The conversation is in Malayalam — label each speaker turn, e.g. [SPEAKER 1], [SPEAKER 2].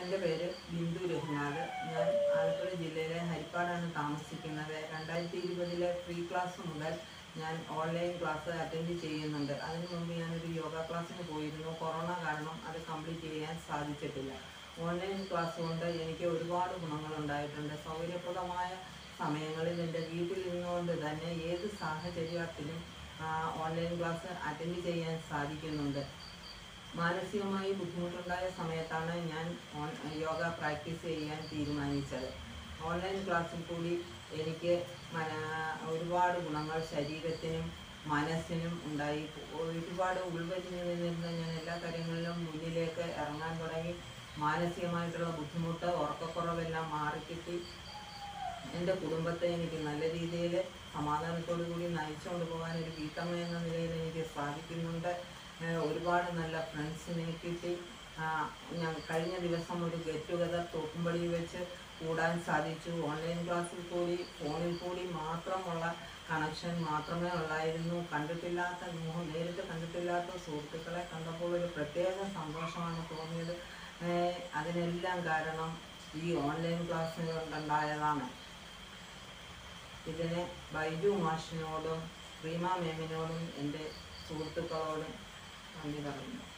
[SPEAKER 1] എൻ്റെ പേര് ബിന്ദു രഘുനാഥ് ഞാൻ ആലപ്പുഴ ജില്ലയിലെ ഹരിപ്പാടാണ് താമസിക്കുന്നത് രണ്ടായിരത്തി ഇരുപതിലെ ഫ്രീ ക്ലാസ് മുതൽ ഞാൻ ഓൺലൈൻ ക്ലാസ് അറ്റൻഡ് ചെയ്യുന്നുണ്ട് അതിനു മുമ്പ് ഞാനൊരു യോഗ ക്ലാസ്സിന് പോയിരുന്നു കൊറോണ കാരണം അത് കംപ്ലീറ്റ് ചെയ്യാൻ സാധിച്ചിട്ടില്ല ഓൺലൈൻ ക്ലാസ് കൊണ്ട് എനിക്ക് ഒരുപാട് ഗുണങ്ങളുണ്ടായിട്ടുണ്ട് സൗകര്യപ്രദമായ സമയങ്ങളിൽ എൻ്റെ വീട്ടിൽ നിന്നുകൊണ്ട് തന്നെ ഏത് സാഹചര്യത്തിലും ആ, ഓൺലൈൻ ക്ലാസ് അറ്റൻഡ് ചെയ്യാൻ സാധിക്കുന്നുണ്ട് മാനസികമായി ബുദ്ധിമുട്ടുണ്ടായ സമയത്താണ് ഞാൻ ഓൺ- യോഗ പ്രാക്ടീസ് ചെയ്യാൻ തീരുമാനിച്ചത് ഓൺലൈൻ ക്ലാസ്സിൽ കൂടി എനിക്ക് മന- ഒരുപാട് ഗുണങ്ങൾ ശരീരത്തിനും മനസ്സിനും ഉണ്ടായി ഒരുപാട് ഉൾവലിഞ്ഞു നിന്നിരുന്ന ഞാൻ എല്ലാ കാര്യങ്ങളിലും മുന്നിലേക്ക് ഇറങ്ങാൻ തുടങ്ങി മാനസികമായിട്ടുള്ള ബുദ്ധിമുട്ട് ഉറക്കക്കുറവെല്ലാം മാറിക്കിട്ടി എൻ്റെ കുടുംബത്തെ എനിക്ക് നല്ല രീതിയിൽ സമാധാനത്തോടു കൂടി നയിച്ചുകൊണ്ട് പോകാൻ ഒരു വീട്ടമ്മ എന്ന നിലയിൽ എനിക്ക് സാധിക്കുന്നുണ്ട് ഏഹ് ഒരുപാട് നല്ല ഫ്രണ്ട്സിനെ കിട്ടി ആ, ഞാൻ കഴിഞ്ഞ ദിവസം ഒരു ഗെറ്റ് ടുഗദർ തോക്കുംപടിയിൽ വെച്ച് കൂടാൻ സാധിച്ചു ഓൺലൈൻ ക്ലാസ്സിൽ കൂടി ഫോണിൽ കൂടി മാത്രമുള്ള കണക്ഷൻ മാത്രമേ ഉള്ളായിരുന്നു കണ്ടിട്ടില്ലാത്ത മുഖം നേരിട്ട് കണ്ടിട്ടില്ലാത്ത സുഹൃത്തുക്കളെ കണ്ടപ്പോൾ ഒരു പ്രത്യേക സന്തോഷമാണ് തോന്നിയത് ഏഹ് അതിനെല്ലാം കാരണം ഈ ഓൺലൈൻ ക്ലാസ് കൊണ്ടുണ്ടായതാണ് ഇതിന് ബൈജു മാഷിനോടും റീമ മേമിനോടും എൻ്റെ സുഹൃത്തുക്കളോടും നന്ദി പറയുന്നു